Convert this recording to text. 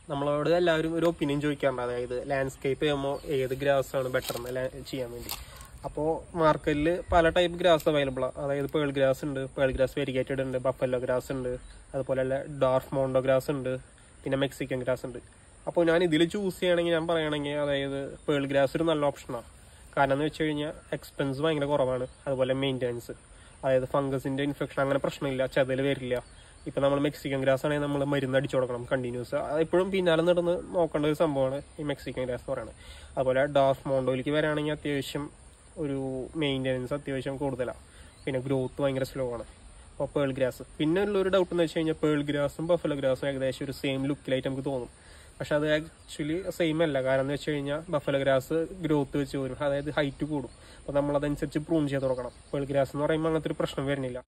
നമ്മളോട് എല്ലാവരും ഒരു ഒപ്പീനിയൻ ചോദിക്കാറുണ്ട് അതായത് ലാൻഡ്സ്കേപ്പ് ചെയ്യുമ്പോൾ ഏത് ഗ്രാസ് ആണ് ബെറ്റർ എന്ന് ലാ- ചെയ്യാൻ വേണ്ടി അപ്പോൾ മാർക്കറ്റിൽ പല ടൈപ്പ് ഗ്രാസ് അവൈലബിൾ ആണ് അതായത് പേൾ ഗ്രാസ് ഉണ്ട് പേൾ ഗ്രാസ് വെരിഗേറ്റഡ് ഉണ്ട് ബഫല്ലോ ഗ്രാസ് ഉണ്ട് അതുപോലെ തന്നെ ഡാർഫ് മോണ്ടോ ഗ്രാസ് ഉണ്ട് പിന്നെ മെക്സിക്കൻ ഗ്രാസ് ഉണ്ട് അപ്പോൾ ഞാൻ ഇതിൽ ചൂസ് ചെയ്യണമെങ്കിൽ ഞാൻ പറയുകയാണെങ്കിൽ അതായത് പേൾ ഗ്രാസ് ഒരു നല്ല ഓപ്ഷനാണ് കാരണം എന്ന് വെച്ച് കഴിഞ്ഞാൽ എക്സ്പെൻസ് ഭയങ്കര കുറവാണ് അതുപോലെ മെയിൻ്റെനൻസ് അതായത് ഫംഗസിന്റെ ഇൻഫെക്ഷൻ അങ്ങനെ പ്രശ്നമില്ല ചതൽ വരില്ല ഇപ്പൊ നമ്മൾ മെക്സിക്കൻ ഗ്രാസ് ആണെങ്കിൽ നമ്മൾ മരുന്ന് അടിച്ചു കൊടുക്കണം കണ്ടിന്യൂസ് എപ്പോഴും പിന്നാലെ നടന്ന് നോക്കേണ്ട ഒരു സംഭവമാണ് ഈ മെക്സിക്കൻ ഗ്രാസ് എന്ന് പറയുന്നത് അതുപോലെ ഡാർഫ് മോണ്ടോയിലേക്ക് വരാണെങ്കിൽ അത്യാവശ്യം ഒരു മെയിൻ്റെനൻസ് അത്യാവശ്യം കൂടുതലാണ് പിന്നെ ഗ്രോത്ത് ഭയങ്കര സ്ലോ ആണ് അപ്പോൾ പേൾ ഗ്രാസ് പിന്നെ ഉള്ളൊരു ഡൗട്ട് എന്ന് വെച്ച് കഴിഞ്ഞാൽ പേൾ ഗ്രാസും ബഫലോ ഗ്രാസും ഏകദേശം ഒരു സെയിം ലുക്കിലായിട്ട് നമുക്ക് തോന്നും പക്ഷെ അത് ആക്ച്വലി സെയിം അല്ല കാരണം എന്ന് വെച്ച് കഴിഞ്ഞാൽ ബഫലോ ഗ്രാസ് ഗ്രോത്ത് വെച്ച് വരും അതായത് ഹൈറ്റ് കൂടും അപ്പോൾ നമ്മൾ അതനുസരിച്ച് പ്രൂൺ ചെയ്ത് കൊടുക്കണം പേൾ ഗ്രാസ് എന്ന് പറയുമ്പോൾ അങ്ങനത്തെ ഒരു പ്രശ്നം വരുന്നില്ല